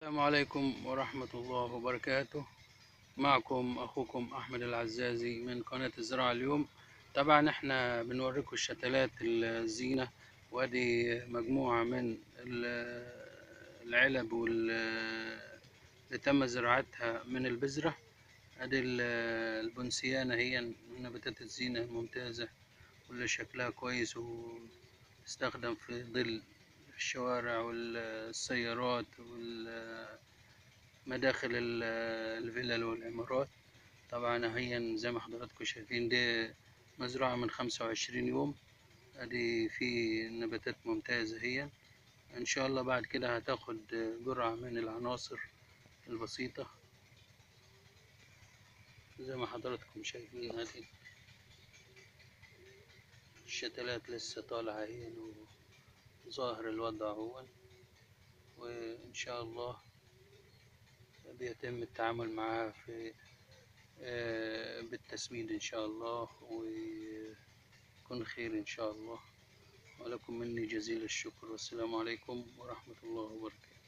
السلام عليكم ورحمة الله وبركاته معكم أخوكم أحمد العزازي من قناة الزراعة اليوم طبعا احنا بنوريكم الشتلات الزينة وادي مجموعة من ال- العلب وال- اللي تم زراعتها من البذرة ادي ال- البنسيانة هي من نباتات الزينة الممتازة واللي شكلها كويس وتستخدم في ظل الشوارع والسيارات ومداخل الفلل والعمارات طبعا هي زي ما حضراتكم شايفين دي مزروعة من خمسة وعشرين يوم ادي في نباتات ممتازة هي ان شاء الله بعد كده هتاخد جرعة من العناصر البسيطة زي ما حضراتكم شايفين هذه الشتلات لسه طالعة هي ظاهر الوضع هو وإن شاء الله بيتم التعامل معها في آه، بالتسميد إن شاء الله ويكون خير إن شاء الله ولكم مني جزيل الشكر والسلام عليكم ورحمة الله وبركاته